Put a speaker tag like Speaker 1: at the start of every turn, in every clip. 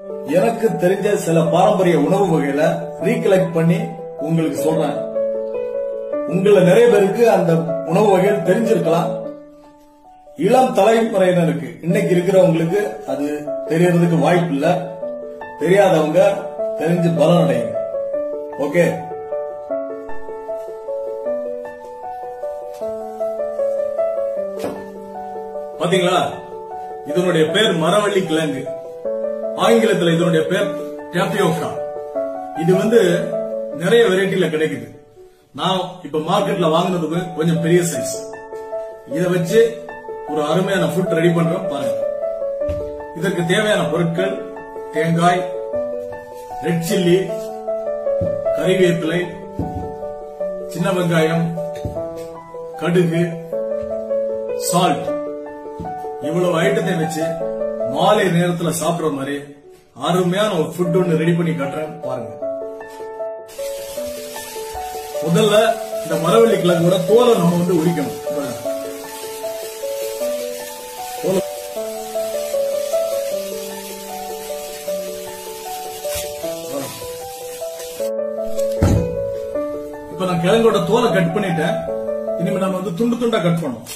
Speaker 1: எனக்கு தெரிஞ்ச சில பாரம்பரிய உணவு வகைகளை ரீகலெக்ட் பண்ணி உங்களுக்கு சொல்றேன் உங்கள நிறைய பேருக்கு அந்த உணவு வகைகள் தெரிஞ்சிருக்கலாம் இளம் தலைமுறையினருக்கு இன்னைக்கு இருக்கிறவங்களுக்கு அது தெரியறதுக்கு வாய்ப்பு இல்ல தெரியாதவங்க தெரிஞ்சு பலனடையுங்க ஓகே பாத்தீங்களா இதனுடைய பேர் மரவள்ளி கிழங்கு ஆங்கிலத்துல இதனுடைய பேர் டேப்பியோக்கா இது வந்து நிறைய வெரைட்டில கிடைக்குது நான் இப்ப மார்க்கெட்ல வாங்குனதுக்கு கொஞ்சம் பெரிய சைஸ் இதை வச்சு ஒரு அருமையான ஃபுட் ரெடி பண்றோம் பாருங்க இதற்கு தேவையான பொருட்கள் தேங்காய் ரெட் சில்லி கறிவேப்பிலை சின்ன வெங்காயம் கடுகு சால்ட் இவ்வளவு ஐட்டத்தை வச்சு மாலை நேரத்துல சாப்பிடுற மாதிரி அருமையான ஒரு ஃபுட் ஒன்று ரெடி பண்ணி காட்டுறேன் பாருங்க முதல்ல இந்த மரவள்ளி கிழங்கோட தோலை நம்ம வந்து உரிக்கணும் பாருங்க. தோலை இப்ப நான் கிழங்கோட தோலை கட் பண்ணிட்டேன் இனிமே நம்ம வந்து துண்டு துண்டா கட் பண்ணுவோம்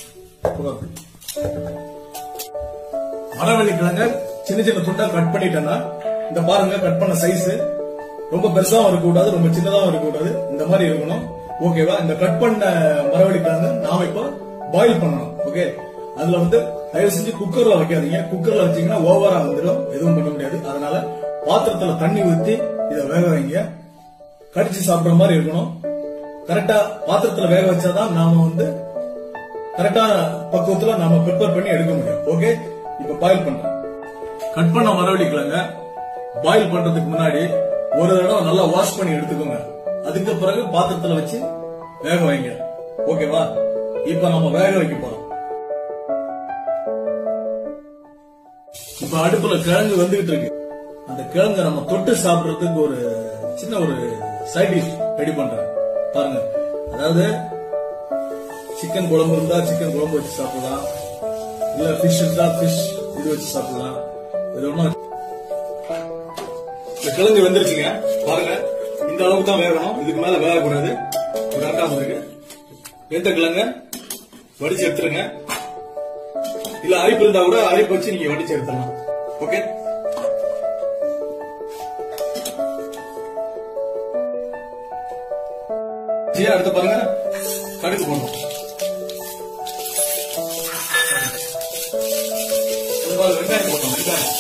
Speaker 1: மரவள்ளி கிழங்க சின்ன சின்ன துண்டா கட் பண்ணிட்டேன்னா இந்த பாருங்க கட் பண்ண சைஸ் ரொம்ப பெருசாவும் இருக்கக்கூடாது ரொம்ப சின்னதாவும் இருக்கக்கூடாது இந்த மாதிரி இருக்கணும் ஓகேவா இந்த கட் பண்ண மரவள்ளி கிழங்கு நாம இப்போ பாயில் பண்ணணும் ஓகே அதுல வந்து தயவு செஞ்சு குக்கர்ல வைக்காதீங்க குக்கர்ல வச்சீங்கன்னா ஓவரா வந்துடும் எதுவும் பண்ண முடியாது அதனால பாத்திரத்துல தண்ணி ஊத்தி இதை வேக வைங்க கடிச்சு சாப்பிடுற மாதிரி இருக்கணும் கரெக்டா பாத்திரத்துல வேக வச்சாதான் நாம வந்து கரெக்டான பக்குவத்துல நாம ப்ரிப்பேர் பண்ணி எடுக்க முடியும் ஓகே இப்ப பாயில் பண்றோம் கட் பண்ண மரவள்ளி கிழங்க பாயில் பண்றதுக்கு முன்னாடி ஒரு தடவை நல்லா வாஷ் பண்ணி எடுத்துக்கோங்க அதுக்கு பிறகு பாத்திரத்துல வச்சு வேக வைங்க ஓகேவா இப்ப நம்ம வேக வைக்க போறோம் இப்ப அடுப்புல கிழங்கு வந்துகிட்டு இருக்கு அந்த கிழங்க நம்ம தொட்டு சாப்பிடுறதுக்கு ஒரு சின்ன ஒரு சைட் டிஷ் ரெடி பண்றேன் பாருங்க அதாவது சிக்கன் குழம்பு இருந்தா சிக்கன் குழம்பு வச்சு சாப்பிடலாம் இல்ல ஃபிஷ் இருந்தா ஃபிஷ் இது வச்சு சாப்பிடலாம் இது ஒண்ணும் இந்த கிழங்கு வெந்துருச்சுங்க பாருங்க இந்த அளவுக்கு தான் வேகணும் இதுக்கு மேல வேகக்கூடாது கரெக்டா இருக்கு வெந்த கிழங்க வடிச்சு எடுத்துருங்க இல்ல அரிப்பு இருந்தா கூட அரிப்பு வச்சு நீங்க வடிச்சு எடுத்துடலாம் ஓகே சரி அடுத்து பாருங்க கடுகு போடணும் இது பாருங்க, வெங்காயம் போட்டோம் வெங்காயம்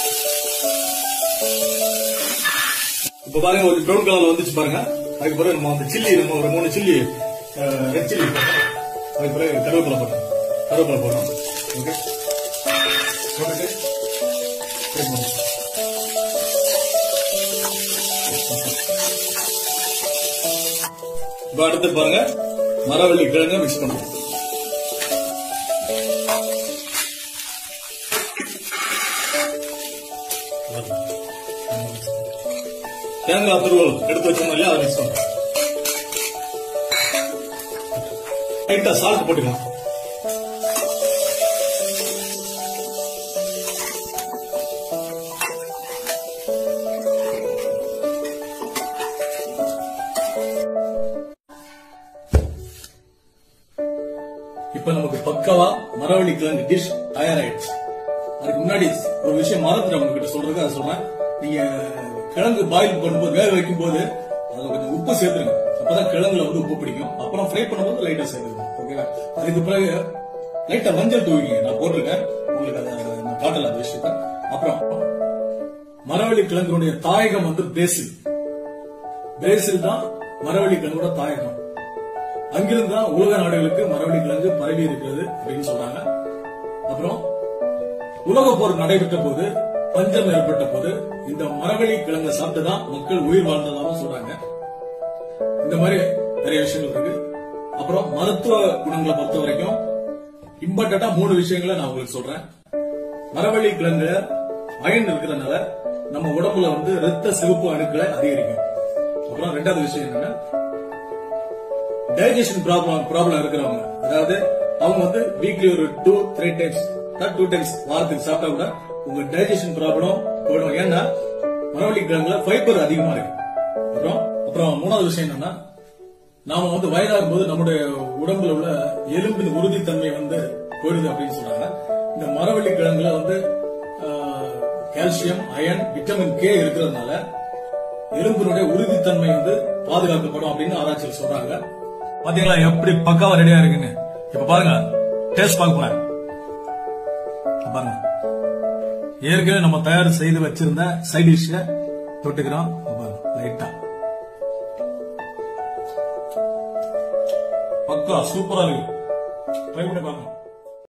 Speaker 1: இப்ப பாருங்க ஒரு ப்ரௌன் கலர்ல வந்துச்சு பாருங்க அதுக்கு பிறகு நம்ம அந்த சில்லி நம்ம ஒரு மூணு சில்லி ரெட் சில்லி அதுக்கு பிறகு கருவேப்பிலை போட்டோம் கருவேப்பிலை போட்டோம் ஓகே போட்டுட்டு fry பண்ணணும். இப்ப அடுத்து பாருங்க மரவள்ளி கிழங்கு மிக்ஸ் பண்ணுவோம் தேங்காய் துருவல் எடுத்து வச்சோம் இல்லையா அதை மிக்ஸ் பண்ணுவோம் லைட்டா சால்ட் போட்டுக்கலாம் இப்ப நமக்கு பக்கவா மரவள்ளி கிழங்கு டிஷ் தயாராயிடுச்சு அதுக்கு முன்னாடி ஒரு விஷயம் மறந்துட்டேன் உங்ககிட்ட சொல்றது அதை சொல்றேன் நீங்க கிழங்கு பாயில் பண்ணும்போது வேக வைக்கும் போது அதுல கொஞ்சம் உப்பு சேர்த்துருங்க அப்பதான் கிழங்குல வந்து உப்பு பிடிக்கும் அப்புறம் ஃப்ரை பண்ணும்போது லைட்டா சேர்த்துருங்க ஓகேவா அதுக்கு பிறகு லைட்டா மஞ்சள் தூவிங்க நான் போட்டிருக்கேன் உங்களுக்கு அதை நான் காட்டல அந்த விஷயத்த அப்புறம் மரவள்ளி கிழங்குடைய தாயகம் வந்து பிரேசில் பிரேசில் தான் மரவள்ளி கிழங்கோட தாயகம் அங்கிருந்து தான் உலக நாடுகளுக்கு மரவள்ளி கிழங்கு பரவி இருக்கிறது அப்படின்னு சொல்றாங்க அப்புறம் உலக போர் நடைபெற்ற போது பஞ்சம் ஏற்பட்ட போது இந்த மரவள்ளி கிழங்கு சாப்பிட்டு தான் மக்கள் உயிர் வாழ்ந்ததாகவும் சொல்றாங்க இந்த மாதிரி நிறைய விஷயங்கள் இருக்கு அப்புறம் மருத்துவ குணங்களை பொறுத்த வரைக்கும் இம்பார்ட்டண்டா மூணு விஷயங்களை நான் உங்களுக்கு சொல்றேன் மரவள்ளி கிழங்குல அயன் இருக்கிறதுனால நம்ம உடம்புல வந்து ரத்த சிவப்பு அணுக்களை அதிகரிக்கும் அப்புறம் ரெண்டாவது விஷயம் என்னன்னா டைஜஷன் ப்ராப்ளம் ப்ராப்ளம் இருக்கிறவங்க அதாவது அவங்க வந்து வீக்லி ஒரு two three times two times வாரத்துக்கு சாப்பிட்டா கூட உங்க டைஜஷன் ப்ராப்ளம் போயிடும் ஏன்னா மரவள்ளி கிழங்குல ஃபைபர் அதிகமா இருக்கு அப்புறம் அப்புறம் மூணாவது விஷயம் என்னன்னா நாம வந்து வயதாகும் போது நம்முடைய உடம்புல உள்ள எலும்பின் உறுதித்தன்மை வந்து போயிடுது அப்படின்னு சொல்றாங்க இந்த மரவள்ளி கிழங்குல வந்து கால்சியம் அயன் விட்டமின் கே இருக்கிறதுனால எலும்பினுடைய உறுதித்தன்மை வந்து பாதுகாக்கப்படும் அப்படின்னு ஆராய்ச்சியில் சொல்றாங்க பாத்தீங்களா எப்படி பக்காவா ரெடியா இருக்குன்னு இப்ப பாருங்க டேஸ்ட் பார்க்க போறேன் இப்ப பாருங்க ஏற்கனவே நம்ம தயார் செய்து வச்சிருந்த சைட் டிஷ் தொட்டுக்கிறோம் இப்ப பாருங்க லைட்டா பக்கா சூப்பரா இருக்கு ட்ரை பண்ணி பாருங்க